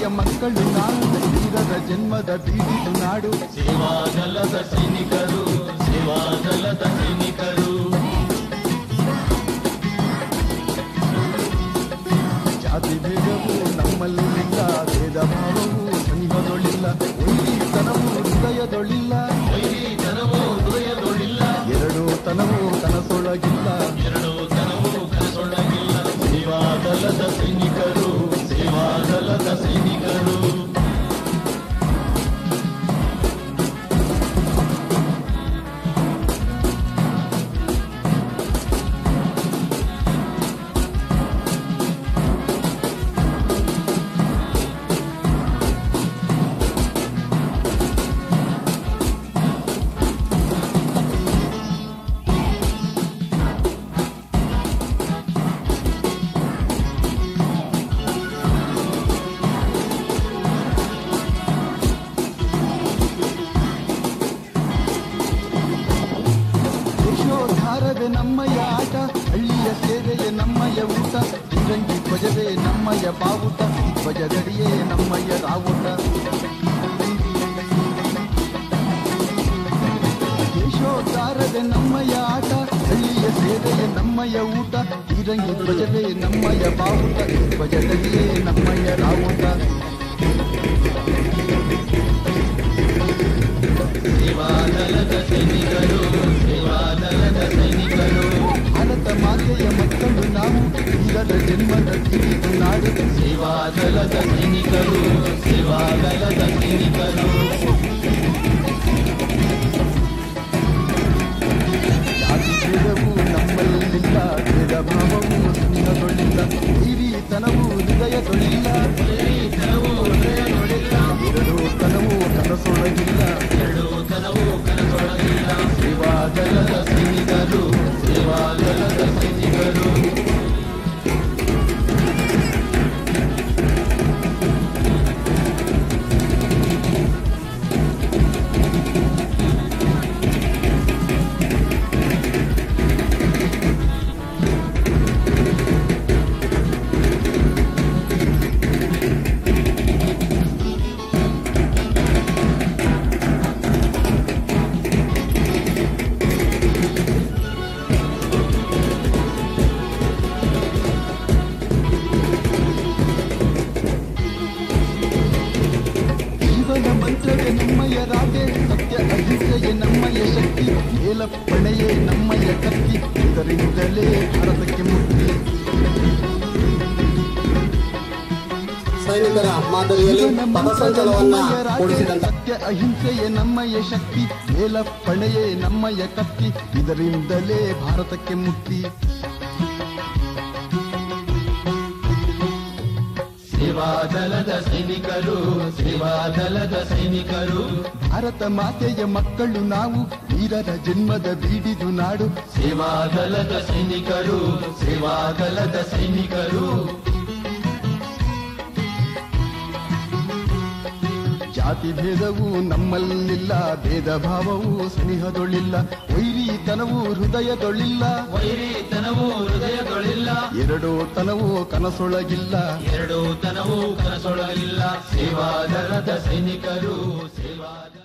ಮಕ್ಕಳು ನಾವು ವೀರರ ಜನ್ಮದ ಬೀಡಿದು ನಾಡು ಸೇವಾದಲದ ಸೈನಿಕರು ಸೇವಾದಲದ ಸೈನಿಕರು ಜಾತಿ ಭೇದವು ನಮ್ಮಲ್ಲಿಲ್ಲ ಭೇದ ಭಾವವು ಸ್ನೇಹದೊಳಿಲ್ಲ ವೈರಿತನವು ಹೃದಯದೊಳಿಲ್ಲ ವೈರಿತನವೂ ಹೃದಯದೊಳಿಲ್ಲ ಎರಡು ತನವು ಕನಸೊಳಗಿಲ್ಲ ಎರಡು ತನವೂ ಕನಸೊಳಗಿಲ್ಲ ಸೇವಾದಲದ ಸೈನಿಕರು ಸೇವಾದಲದ ಸೈನಿಕರು ದೇಶೋದ್ಧಾರವೇ ನಮ್ಮಯ ಆಟ ಹಳ್ಳಿಯ ಸೇವೆಯೇ ನಮ್ಮಯ ಊಟ ರಂಗಿ ಧ್ವಜವೇ ನಮ್ಮಯ ಬಾವುಟ ಧ್ವಜದಡಿಯೇ ನಮ್ಮಯ ರಾವುಟ ದೇಶೋದ್ಧಾರವೇ ನಮ್ಮಯ ಆಟ ಹಳ್ಳಿಯ ಸೇವೆಯೇ ನಮ್ಮಯ ಊಟ ರಂಗಿ ಧ್ವಜವೇ ನಮ್ಮಯ ಬಾವುಟ ಧ್ವಜದಡಿಯೇ ನಮ್ಮಯ ರಾವುಟ ಸೇವಾದಲದ ಸೈನಿಕರು ಸೇವಾದಲದ ಸೈನಿಕರು ಭಾರತ ಮಾತೆಯ ಮಕ್ಕಳು ನಾವು ವೀರರ ಜನ್ಮದ ಕಿರಿದು ನಾಡು ಸೇವಾದಲದ ಸೈನಿಕರು ಸೇವಾದಲದ ಸೈನಿಕರು ಜಾತಿ ಭೇದವು ನಮ್ಮಲ್ಲಿಲ್ಲ ಭೇದ ಭಾವವು ಸ್ನೇಹದೊಳಿಲ್ಲ ಹಿರಿತನವು ಹೃದಯದೊಳಿಲ್ಲ ವೈರಿತನವೂ ಹೃದಯದೊಳಿಲ್ಲ ಎರಡು ತನವು ಕನಸೊಳಗಿಲ್ಲ ಎರಡು ತನವೂ ಕನಸೊಳಗಿಲ್ಲ ಸೇವಾದಲದ ಸೈನಿಕರು ಸೇವಾದಲದ ಸೈನಿಕರು ಜೀವನ ಮಂತ್ರವೇ ನಮ್ಮಯ ರಾಟೆ ಸತ್ಯ ಅಹಿಂಸೆಯೇ ನಮ್ಮಯ ಶಕ್ತಿ ಮೇಲಪ್ಪಣೆಯೇ ನಮ್ಮಯ ಕತ್ತಿ ಇದರಿಂದಲೇ ಭಾರತಕ್ಕೆ ಮುಕ್ತಿ ಸೈನಿಕರ ಮಾದರಿಯಲ್ಲಿ ಪಥಸಂಚಲನವನ್ನ ಕೂಡಿಸಿದಂತ ಸತ್ಯ ಅಹಿಂಸೆಯೇ ನಮ್ಮಯ ಶಕ್ತಿ ಮೇಲಪ್ಪಣೆಯೇ ನಮ್ಮಯ ಕತ್ತಿ ಇದರಿಂದಲೇ ಭಾರತಕ್ಕೆ ಮುಕ್ತಿ ಸೇವಾದಲದ ಸೈನಿಕರು ಸೇವಾದಲದ ಸೈನಿಕರು ಭಾರತ ಮಾತೆಯ ಮಕ್ಕಳು ನಾವು ವೀರರ ಜನ್ಮದ ಬೀಡಿದು ನಾಡು ಸೇವಾದಲದ ಸೈನಿಕರು ಸೇವಾದಲದ ಸೈನಿಕರು ಜಾತಿ ಭೇದವು ನಮ್ಮಲ್ಲಿಲ್ಲ ಭೇದ ಭಾವವು ಸ್ನೇಹದೊಳಿಲ್ಲ ವೈರಿತನವು ಹೃದಯದೊಳಿಲ್ಲ ವೈರಿತನವೂ ಹೃದಯದೊಳಿಲ್ಲ ಎರಡು ತನವು ಕನಸೊಳಗಿಲ್ಲ ಎರಡು ತನವೂ ಕನಸೊಳಗಿಲ್ಲ ಸೇವಾದಲದ ಸೈನಿಕರು ಸೇವಾದ